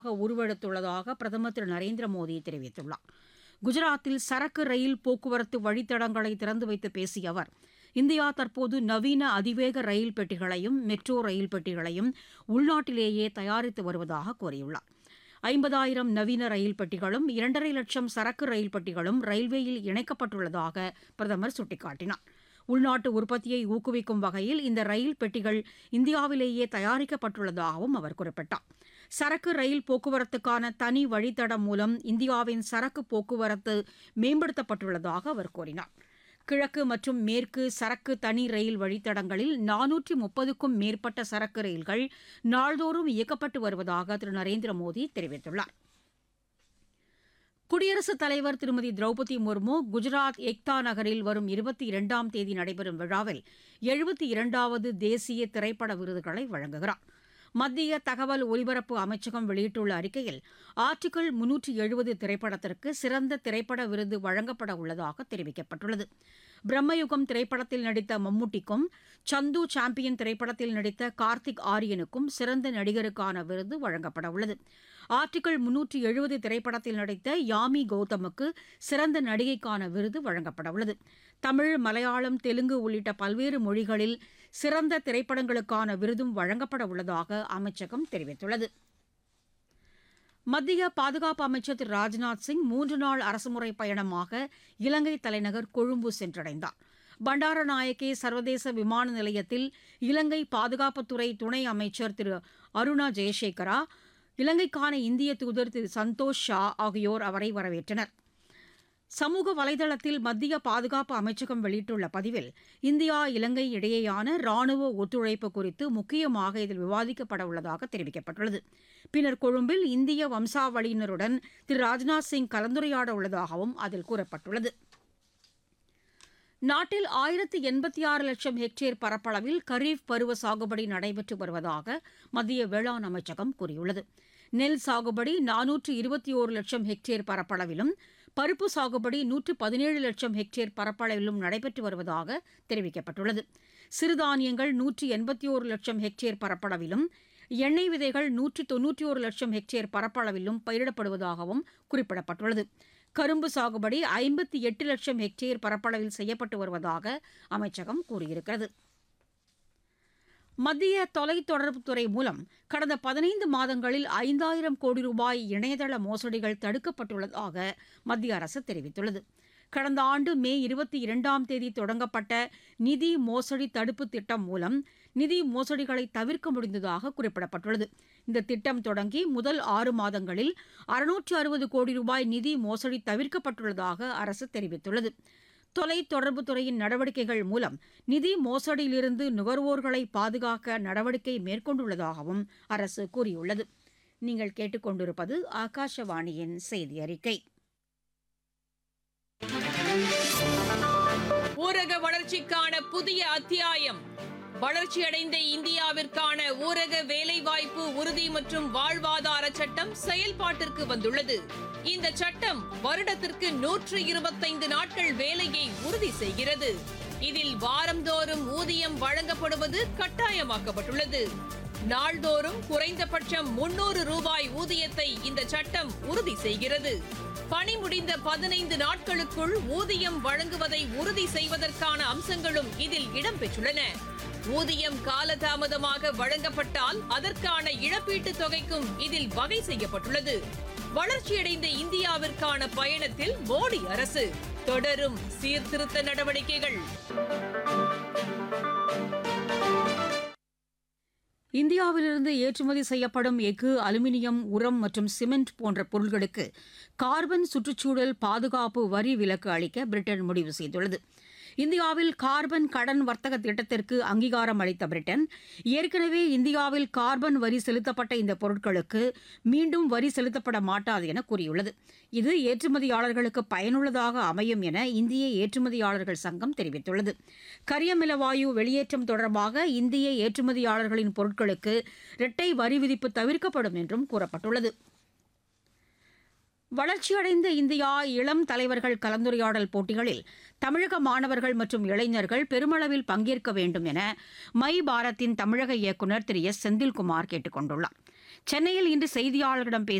உருவெடுத்துள்ளதாக பிரதமர் திரு நரேந்திர மோடி தெரிவித்துள்ளார் குஜராத்தில் சரக்கு ரயில் போக்குவரத்து வழித்தடங்களை திறந்து வைத்து பேசிய அவர் இந்தியா தற்போது நவீன அதிவேக ரயில் பெட்டிகளையும் மெட்ரோ ரயில் பெட்டிகளையும் உள்நாட்டிலேயே தயாரித்து வருவதாக கூறியுள்ளார் ஐம்பதாயிரம் நவீன ரயில் பெட்டிகளும் இரண்டரை லட்சம் சரக்கு ரயில் பெட்டிகளும் ரயில்வேயில் இணைக்கப்பட்டுள்ளதாக பிரதமர் சுட்டிக்காட்டினார் உள்நாட்டு உற்பத்தியை ஊக்குவிக்கும் வகையில் இந்த ரயில் பெட்டிகள் இந்தியாவிலேயே தயாரிக்கப்பட்டுள்ளதாகவும் அவர் குறிப்பிட்டார் சரக்கு ரயில் போக்குவரத்துக்கான தனி வழித்தடம் மூலம் இந்தியாவின் சரக்கு போக்குவரத்து மேம்படுத்தப்பட்டுள்ளதாக அவர் கூறினார் கிழக்கு மற்றும் மேற்கு சரக்கு தனி ரயில் வழித்தடங்களில் நானூற்றி முப்பதுக்கும் மேற்பட்ட சரக்கு ரயில்கள் நாள்தோறும் இயக்கப்பட்டு வருவதாக திரு நரேந்திர மோடி தெரிவித்துள்ளார் குடியரசுத் தலைவர் திருமதி திரௌபதி முர்மு குஜராத் எக்தா நகரில் வரும் இருபத்தி இரண்டாம் தேதி நடைபெறும் விழாவில் எழுபத்தி இரண்டாவது தேசிய திரைப்பட விருதுகளை வழங்குகிறார் மத்திய தகவல் ஒலிபரப்பு அமைச்சகம் வெளியிட்டுள்ள அறிக்கையில் ஆர்டிகிள் முன்னூற்றி எழுபது திரைப்படத்திற்கு சிறந்த திரைப்பட விருது வழங்கப்பட உள்ளதாக தெரிவிக்கப்பட்டுள்ளது பிரம்மயுகம் திரைப்படத்தில் நடித்த மம்முட்டிக்கும் சந்து சாம்பியன் திரைப்படத்தில் நடித்த கார்த்திக் ஆரியனுக்கும் சிறந்த நடிகருக்கான விருது வழங்கப்பட உள்ளது ஆர்டிகிள் முன்னூற்றி எழுபது திரைப்படத்தில் நடித்த யாமி கௌதமுக்கு சிறந்த நடிகைக்கான விருது வழங்கப்பட உள்ளது தமிழ் மலையாளம் தெலுங்கு உள்ளிட்ட பல்வேறு மொழிகளில் சிறந்த திரைப்படங்களுக்கான விருதும் வழங்கப்பட உள்ளதாக அமைச்சகம் தெரிவித்துள்ளது மத்திய பாதுகாப்பு அமைச்சர் திரு ராஜ்நாத் சிங் மூன்று நாள் அரசுமுறை பயணமாக இலங்கை தலைநகர் கொழும்பு சென்றடைந்தார் பண்டாரநாயக்கே சர்வதேச விமான நிலையத்தில் இலங்கை பாதுகாப்புத்துறை துணை அமைச்சர் திரு அருணா ஜெயசேகரா இலங்கைக்கான இந்திய தூதர் திரு சந்தோஷ் ஷா ஆகியோர் அவரை வரவேற்றனர் சமூக வலைதளத்தில் மத்திய பாதுகாப்பு அமைச்சகம் வெளியிட்டுள்ள பதிவில் இந்தியா இலங்கை இடையேயான ராணுவ ஒத்துழைப்பு குறித்து முக்கியமாக இதில் விவாதிக்கப்பட உள்ளதாக தெரிவிக்கப்பட்டுள்ளது பின்னர் கொழும்பில் இந்திய வம்சாவளியினருடன் திரு ராஜ்நாத் சிங் கலந்துரையாட உள்ளதாகவும் அதில் கூறப்பட்டுள்ளது நாட்டில் ஆயிரத்து எண்பத்தி ஆறு லட்சம் ஹெக்டேர் பரப்பளவில் கரீஃப் பருவ சாகுபடி நடைபெற்று வருவதாக மத்திய வேளாண் அமைச்சகம் கூறியுள்ளது நெல் சாகுபடி நானூற்று இருபத்தி ஓரு லட்சம் ஹெக்டேர் பரப்பளவிலும் பருப்பு சாகுபடி நூற்று பதினேழு லட்சம் ஹெக்டேர் பரப்பளவிலும் நடைபெற்று வருவதாக தெரிவிக்கப்பட்டுள்ளது சிறுதானியங்கள் நூற்றி எண்பத்தி ஓரு லட்சம் ஹெக்டேர் பரப்பளவிலும் எண்ணெய் விதைகள் நூற்றி தொன்னூற்றி ஒரு லட்சம் ஹெக்டேர் பரப்பளவிலும் பயிரிடப்படுவதாகவும் குறிப்பிடப்பட்டுள்ளது கரும்பு சாகுபடி ஐம்பத்தி எட்டு லட்சம் ஹெக்டேர் பரப்பளவில் செய்யப்பட்டு வருவதாக அமைச்சகம் கூறியிருக்கிறது மத்திய தொலைத்தொடர்புத்துறை மூலம் கடந்த பதினைந்து மாதங்களில் ஐந்தாயிரம் கோடி ரூபாய் இணையதள மோசடிகள் தடுக்கப்பட்டுள்ளதாக மத்திய அரசு தெரிவித்துள்ளது கடந்த ஆண்டு மே இருபத்தி இரண்டாம் தேதி தொடங்கப்பட்ட நிதி மோசடி தடுப்பு திட்டம் மூலம் நிதி மோசடிகளை தவிர்க்க முடிந்ததாக குறிப்பிடப்பட்டுள்ளது இந்த திட்டம் தொடங்கி முதல் ஆறு மாதங்களில் அறுநூற்று அறுபது கோடி ரூபாய் நிதி மோசடி தவிர்க்கப்பட்டுள்ளதாக அரசு தெரிவித்துள்ளது தொலைத்தொடர்புத்துறையின் நடவடிக்கைகள் மூலம் நிதி மோசடியிலிருந்து நுகர்வோர்களை பாதுகாக்க நடவடிக்கை மேற்கொண்டுள்ளதாகவும் அரசு கூறியுள்ளது நீங்கள் கேட்டுக்கொண்டிருப்பது ஆகாஷவாணியின் செய்தி அறிக்கை ஊரக வளர்ச்சிக்கான புதிய அத்தியாயம் வளர்ச்சியடைந்த இந்தியாவிற்கான ஊரக வேலைவாய்ப்பு உறுதி மற்றும் வாழ்வாதார சட்டம் செயல்பாட்டிற்கு வந்துள்ளது இந்த சட்டம் வருடத்திற்கு நூற்று இருபத்தைந்து நாட்கள் வேலையை உறுதி செய்கிறது இதில் வாரந்தோறும் ஊதியம் வழங்கப்படுவது கட்டாயமாக்கப்பட்டுள்ளது நாள்தோறும் குறைந்தபட்சம் முன்னூறு ரூபாய் ஊதியத்தை இந்த சட்டம் உறுதி செய்கிறது பணி முடிந்த பதினைந்து நாட்களுக்குள் ஊதியம் வழங்குவதை உறுதி செய்வதற்கான அம்சங்களும் இதில் இடம்பெற்றுள்ளன ஊதியம் காலதாமதமாக வழங்கப்பட்டால் அதற்கான இழப்பீட்டுத் தொகைக்கும் இதில் வகை செய்யப்பட்டுள்ளது வளர்ச்சியடைந்த இந்தியாவிற்கான பயணத்தில் மோடி அரசு தொடரும் சீர்திருத்த நடவடிக்கைகள் இந்தியாவிலிருந்து ஏற்றுமதி செய்யப்படும் எஃகு அலுமினியம் உரம் மற்றும் சிமெண்ட் போன்ற பொருட்களுக்கு கார்பன் சுற்றுச்சூழல் பாதுகாப்பு வரி விலக்கு அளிக்க பிரிட்டன் முடிவு செய்துள்ளது இந்தியாவில் கார்பன் கடன் வர்த்தக திட்டத்திற்கு அங்கீகாரம் அளித்த பிரிட்டன் ஏற்கனவே இந்தியாவில் கார்பன் வரி செலுத்தப்பட்ட இந்த பொருட்களுக்கு மீண்டும் வரி செலுத்தப்பட மாட்டாது என கூறியுள்ளது இது ஏற்றுமதியாளர்களுக்கு பயனுள்ளதாக அமையும் என இந்திய ஏற்றுமதியாளர்கள் சங்கம் தெரிவித்துள்ளது கரியமிலவாயு வெளியேற்றம் தொடர்பாக இந்திய ஏற்றுமதியாளர்களின் பொருட்களுக்கு இரட்டை வரி விதிப்பு தவிர்க்கப்படும் என்றும் கூறப்பட்டுள்ளது வளர்ச்சியடைந்த இந்தியா இளம் தலைவர்கள் கலந்துரையாடல் போட்டிகளில் தமிழக மாணவர்கள் மற்றும் இளைஞர்கள் பெருமளவில் பங்கேற்க வேண்டும் என மை பாரத்தின் தமிழக இயக்குநர் திரு எஸ் செந்தில்குமார் கேட்டுக் கொண்டுள்ளார் சென்னையில் இன்று செய்தியாளர்களிடம் பேசிய